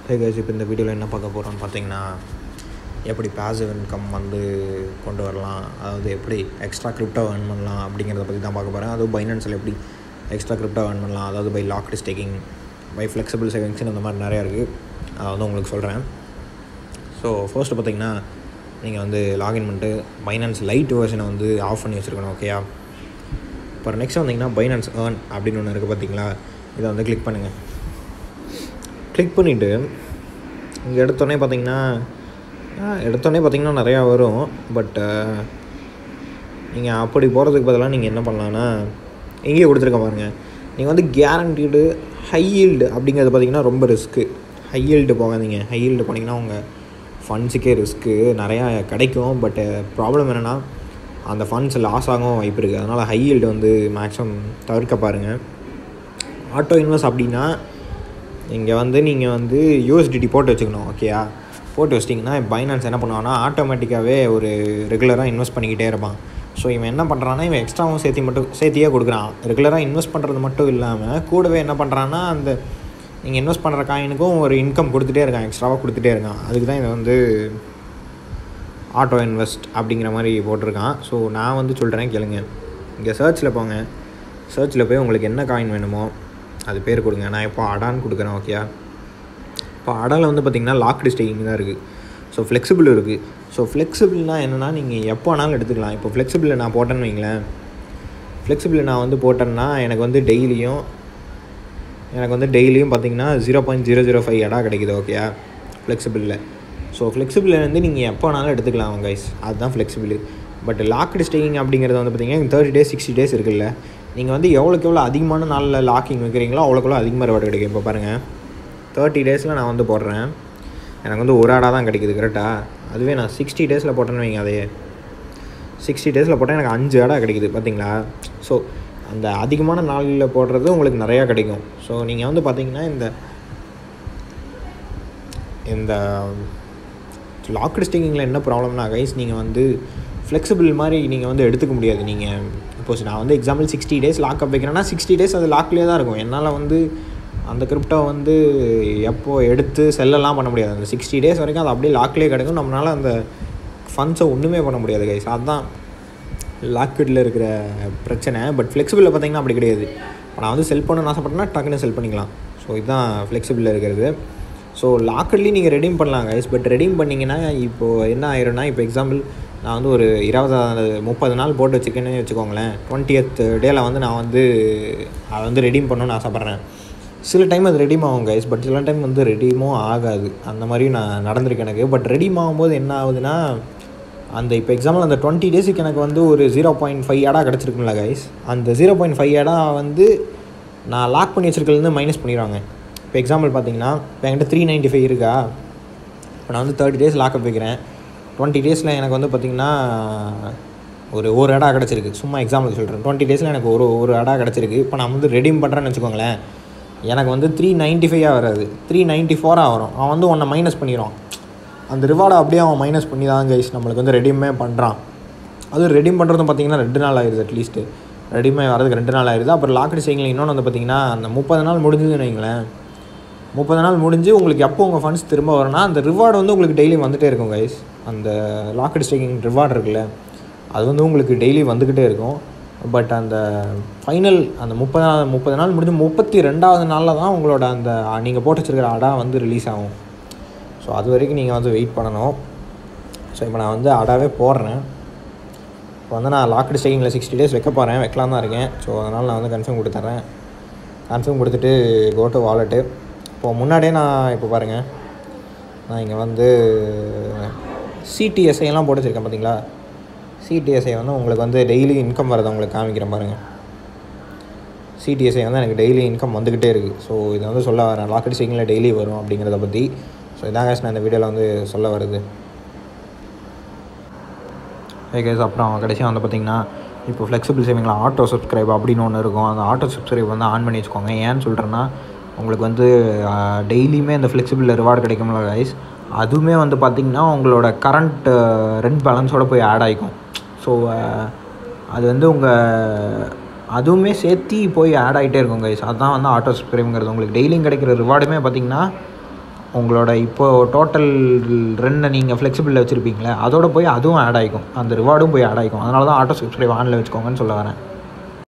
hey guys இப்போ இந்த வீடியோவில் என்ன பார்க்க போகிறோம்னு பார்த்தீங்கன்னா எப்படி பாசிவ் இன்கம் வந்து கொண்டு வரலாம் அதாவது எப்படி எக்ஸ்ட்ரா கிரிப்டோ earn பண்ணலாம் அப்படிங்கிறத பற்றி தான் பார்க்க போகிறேன் அதுவும் பைனான்ஸில் எப்படி எக்ஸ்ட்ரா கிரிப்டோ earn பண்ணலாம் அதாவது by locked staking by flexible சேவிங்ஸ்னு இந்த மாதிரி நிறையா இருக்குது அதை வந்து உங்களுக்கு சொல்கிறேன் ஸோ ஃபர்ஸ்ட்டு பார்த்தீங்கன்னா நீங்கள் வந்து லாகின் பண்ணிட்டு பைனான்ஸ் லைட் வெர்ஷனை வந்து ஆஃப் பண்ணி வச்சுருக்கணும் ஓகேயா அப்புறம் நெக்ஸ்ட் வந்தீங்கன்னா பைனான்ஸ் ஏர்ன் அப்படின்னு ஒன்று இருக்குது பார்த்தீங்களா இதை வந்து கிளிக் பண்ணுங்கள் கிளிக் பண்ணிவிட்டு இங்கே எடுத்தோடனே பார்த்தீங்கன்னா ஆ, எடுத்தோடனே பார்த்தீங்கன்னா நிறையா வரும் பட் நீங்கள் அப்படி போகிறதுக்கு பதிலாக நீங்கள் என்ன பண்ணலான்னா இங்கேயே கொடுத்துருக்க பாருங்க நீங்கள் வந்து கேரண்டீடு ஹை ஈல்டு அப்படிங்கிறது பார்த்தீங்கன்னா ரொம்ப ரிஸ்க்கு ஹை ஈல்டு போகாதீங்க ஹை ஈல்டு போனீங்கன்னா உங்கள் ஃபண்ட்ஸுக்கே ரிஸ்க்கு நிறையா கிடைக்கும் பட் ப்ராப்ளம் என்னென்னா அந்த ஃபண்ட்ஸ் லாஸ் ஆகவும் வாய்ப்பு இருக்குது அதனால் ஹை ஈல்டு வந்து மேக்ஸிமம் தவிர்க்க பாருங்கள் ஆட்டோ இன்வெஸ்ட் அப்படின்னா இங்கே வந்து நீங்கள் வந்து யூஎஸ்டிடி போட்டு வச்சுக்கணும் ஓகேயா போட்டு வச்சிட்டிங்கன்னா பைனான்ஸ் என்ன பண்ணுவான்னா ஆட்டோமேட்டிக்காகவே ஒரு ரெகுலராக இன்வெஸ்ட் பண்ணிக்கிட்டே இருப்பான் ஸோ இவன் என்ன பண்ணுறான்னா இவன் எக்ஸ்ட்ராவும் சேர்த்தி மட்டும் சேர்த்தியே கொடுக்குறான் ரெகுலராக இன்வெஸ்ட் பண்ணுறது மட்டும் இல்லாமல் கூடவே என்ன பண்ணுறான்னா அந்த நீங்கள் இன்வெஸ்ட் பண்ணுற காயினுக்கும் ஒரு இன்கம் கொடுத்துட்டே இருக்கான் எக்ஸ்ட்ராவாக கொடுத்துட்டே இருக்கான் அதுக்கு தான் இதை வந்து ஆட்டோ இன்வெஸ்ட் அப்படிங்கிற மாதிரி போட்டிருக்கான் ஸோ நான் வந்து சொல்கிறேன் கேளுங்க இங்கே சர்ச்சில் போங்க சர்ச்சில் போய் உங்களுக்கு என்ன காயின் வேணுமோ அது பேர் கொடுங்க நான் இப்போ அடான்னு கொடுக்குறேன் ஓகேயா இப்போ அடாவில் வந்து பார்த்திங்கன்னா லாக்டு ஸ்டேக்கிங் தான் இருக்குது ஸோ ஃப்ளெக்சிபிள் இருக்குது ஸோ ஃப்ளெக்சிபிள்னால் என்னென்னா நீங்கள் எப்போ வேணாலும் எடுத்துக்கலாம் இப்போ ஃப்ளெக்சிபிளில் நான் போட்டேன்னு வைங்களேன் ஃப்ளெக்சிபிளில் நான் வந்து போட்டேன்னா எனக்கு வந்து டெய்லியும் எனக்கு வந்து டெய்லியும் பார்த்தீங்கன்னா zero point zero zero five ADA கிடைக்குது ஓகேயா ஃப்ளெக்சிபிளில் ஸோ ஃப்ளெக்சிபிளில் வந்து நீங்கள் எப்போ வேணாலும் எடுத்துக்கலாம் கைஸ் அதுதான் ஃப்ளெக்சிபிள் பட் லாக்டு ஸ்டேக்கிங் அப்படிங்கிறது வந்து பார்த்தீங்கன்னா தேர்ட்டி டேஸ் சிக்ஸ்டி டேஸ் இருக்குல்ல நீங்கள் வந்து எவ்வளோக்கு எவ்வளோ அதிகமான நாளில் லாக்கிங் வைக்கிறீங்களோ அவ்வளோக்கு எவ்வளோ அதிகமாக ரிவார்டு கிடைக்கும் இப்போ பாருங்கள் தேர்ட்டி டேஸில் நான் வந்து போடுறேன் எனக்கு வந்து ஒரு ஆடாக தான் கிடைக்குது கரெக்டாக அதுவே நான் சிக்ஸ்டி டேஸில் போட்டேன்னு வைங்க அதையே சிக்ஸ்டி டேஸில் போட்டால் எனக்கு அஞ்சு ஆடாக கிடைக்குது பார்த்தீங்களா ஸோ அந்த அதிகமான நாளில் போடுறது உங்களுக்கு நிறையா கிடைக்கும் ஸோ நீங்கள் வந்து பார்த்தீங்கன்னா இந்த இந்த லாக்டு ஸ்டிங்கிங்கில் என்ன ப்ராப்ளம்னா கைஸ் நீங்கள் வந்து ஃப்ளெக்சிபிள் மாதிரி நீங்கள் வந்து எடுத்துக்க முடியாது நீங்கள் இப்போ நான் வந்து எக்ஸாம்பிள் சிக்ஸ்டி டேஸ் லாக்அப் வைக்கிறேன்னா சிக்ஸ்டி டேஸ் அது லாக்லேயே தான் இருக்கும் என்னால் வந்து அந்த கிரிப்டோ வந்து எப்போ எடுத்து செல்லலாம் பண்ண முடியாது அந்த சிக்ஸ்டி டேஸ் வரைக்கும் அது அப்படியே லாக்லேயே கிடைக்கும் நம்மளால் அந்த ஃபண்ட்ஸை ஒன்றுமே பண்ண முடியாது கைஸ் அதுதான் லாக்கெட்டில் இருக்கிற பிரச்சனை பட் ஃப்ளெக்சிபிளில் பார்த்தீங்கன்னா அப்படி கிடையாது இப்போ நான் வந்து செல் பண்ணணும்னு ஆசைப்பட்டேன்னா டக்குன்னு செல் பண்ணிக்கலாம் ஸோ இதுதான் ஃப்ளெக்சிபிளில் இருக்கிறது ஸோ லாக்கர்லேயும் நீங்கள் ரெடீம் பண்ணலாம் கைஸ் பட் ரெடீம் பண்ணிங்கன்னா இப்போது என்ன ஆயிரும்னா இப்போ எக்ஸாம்பிள் நான் வந்து ஒரு இருபதாவது முப்பது நாள் போட்டு வச்சுருக்கேன்னு வச்சுக்கோங்களேன் டுவெண்ட்டியத் டேயில் வந்து நான் வந்து அதை வந்து ரெடீம் பண்ணணும்னு ஆசைப்பட்றேன் சில டைம் அது ரெடீம் ஆகும் கைஸ் பட் சில டைம் வந்து ரெடீமும் ஆகாது அந்த மாதிரி நான் நடந்திருக்கு எனக்கு பட் ரெடீம் ஆகும்போது என்ன ஆகுதுன்னா அந்த இப்போ எக்ஸாம்பிள் அந்த டுவெண்ட்டி டேஸுக்கு எனக்கு வந்து ஒரு ஜீரோ பாயிண்ட் ஃபைவ் ஆடாக கிடச்சிருக்கும்ல கைஸ் அந்த ஜீரோ பாயிண்ட் ஃபைவ் ஆடாக வந்து நான் லாக் பண்ணி வச்சிருக்கிறதுலேருந்து மைனஸ் பண்ணிடுவாங்க இப்போ எக்ஸாம்பிள் பார்த்தீங்கன்னா இப்போ என்கிட்ட த்ரீ நைன்ட்டி ஃபைவ் இருக்கா இப்போ நான் வந்து தேர்ட்டி டேஸ் லாக்அப் வைக்கிறேன் டுவெண்ட்டி டேஸில் எனக்கு வந்து பார்த்திங்கன்னா ஒரு ஒரு அடா கிடச்சிருக்கு சும்மா எக்ஸாம்பிள் சொல்கிறேன் டுவெண்ட்டி டேஸில் எனக்கு ஒரு ஒரு அடா கிடச்சிருக்கு இப்போ நான் வந்து ரெடீம் பண்ணுறேன்னு வச்சுக்கோங்களேன் எனக்கு வந்து த்ரீ நைன்ட்டி ஃபைவாக வராது த்ரீ நைன்ட்டி ஃபோராக வரும் அவன் வந்து ஒன்றை மைனஸ் பண்ணிடுவான் அந்த ரிவார்டை அப்படியே அவன் மைனஸ் பண்ணி தான் கைஸ் நம்மளுக்கு வந்து ரெடிமே பண்ணுறான் அதுவும் ரெடீம் பண்ணுறதும் பார்த்தீங்கன்னா ரெண்டு நாள் ஆயிடுது அட்லீஸ்ட்டு ரெடிமே வரதுக்கு ரெண்டு நாள் ஆயிடுது அப்புறம் லாக்கெட் செய்யுங்களேன் இன்னொன்று வந்து பார்த்தீங்கன்னா அந்த முப்பது நாள் முடிஞ்சதுன்னு வைங்களேன் முப்பது நாள் முடிஞ்சு உங்களுக்கு எப்போ உங்கள் ஃபண்ட்ஸ் திரும்ப வரும்னா அந்த ரிவார்டு வந்து உங்களுக்கு டெய்லி வந்துகிட்டே இருக்கும் கைஸ் அந்த லாக்கெட் ஸ்டேக்கிங் ரிவார்டு இருக்குல்ல அது வந்து உங்களுக்கு டெய்லி வந்துக்கிட்டே இருக்கும் பட் அந்த ஃபைனல் அந்த முப்பது நாள் முப்பது நாள் முடிஞ்சு முப்பத்தி ரெண்டாவது நாளில் தான் உங்களோட அந்த நீங்கள் போட்டு வச்சிருக்கிற அடா வந்து ரிலீஸ் ஆகும் ஸோ அது வரைக்கும் நீங்கள் வந்து வெயிட் பண்ணணும் ஸோ இப்போ நான் வந்து அடாவே போடுறேன் இப்போ வந்து நான் லாக்கெட் ஸ்டேக்கிங்கில் சிக்ஸ்டி டேஸ் வைக்க போகிறேன் வைக்கலாம் தான் இருக்கேன் ஸோ அதனால் நான் வந்து கன்ஃபார்ம் கொடுத்துட்றேன் கன்ஃபார்ம் கொடுத்துட்டு கோட்டு வாலெட்டு இப்போது முன்னாடியே நான் இப்போ பாருங்கள் நான் இங்கே வந்து சிடிஎஸ்ஐ எல்லாம் போட்டு வச்சுருக்கேன் பார்த்தீங்களா சிடிஎஸ்ஐ வந்து உங்களுக்கு வந்து டெய்லி இன்கம் வரதை உங்களுக்கு காமிக்கிறேன் பாருங்கள் சிடிஎஸ்ஐ வந்து எனக்கு டெய்லி இன்கம் வந்துக்கிட்டே இருக்குது ஸோ இதை வந்து சொல்ல வரேன் லாக்கெட் ஸ்டேக்கிங்கில் டெய்லி வரும் அப்படிங்கிறத பற்றி ஸோ இதான் guys நான் இந்த வீடியோவில் வந்து சொல்ல வருது கேஸ் அப்புறம் கடைசியாக வந்து பார்த்திங்கன்னா இப்போ ஃப்ளெக்சிபிள் சேவிங்கில் ஆட்டோ சப்ஸ்கிரைப் அப்படின்னு ஒன்று இருக்கும் அந்த ஆட்டோ சப்ஸ்கிரைப் வந்து ஆன் பண்ணி வச்சுக்கோங்க ஏன்னு சொல்கிறேன்னா உங்களுக்கு வந்து டெய்லியுமே அந்த ஃப்ளெக்சிபிள் ரிவார்டு கிடைக்கும்ல கைஸ் அதுவுமே வந்து பார்த்திங்கன்னா உங்களோட கரண்ட் ரெண்ட் பேலன்ஸோட போய் ஆட் ஆகிக்கும் ஸோ அது வந்து உங்கள் அதுவுமே சேர்த்தி போய் ஆட் ஆகிட்டே இருக்கும் கைஸ் அதுதான் வந்து ஆட்டோ சப்ஸ்கிரைப்ங்கிறது உங்களுக்கு டெய்லியும் கிடைக்கிற ரிவார்டுமே பார்த்திங்கன்னா உங்களோட இப்போது டோட்டல் ரென்னை நீங்கள் ஃப்ளெக்சிபிளில் வச்சுருப்பீங்களே அதோட போய் அதுவும் ஆட் ஆகிக்கும் அந்த ரிவார்டும் போய் ஆட் ஆகிக்கும் அதனால தான் ஆட்டோ சப்ஸ்கிரைப் ஆனில் வச்சுக்கோங்கன்னு சொல்ல வரேன்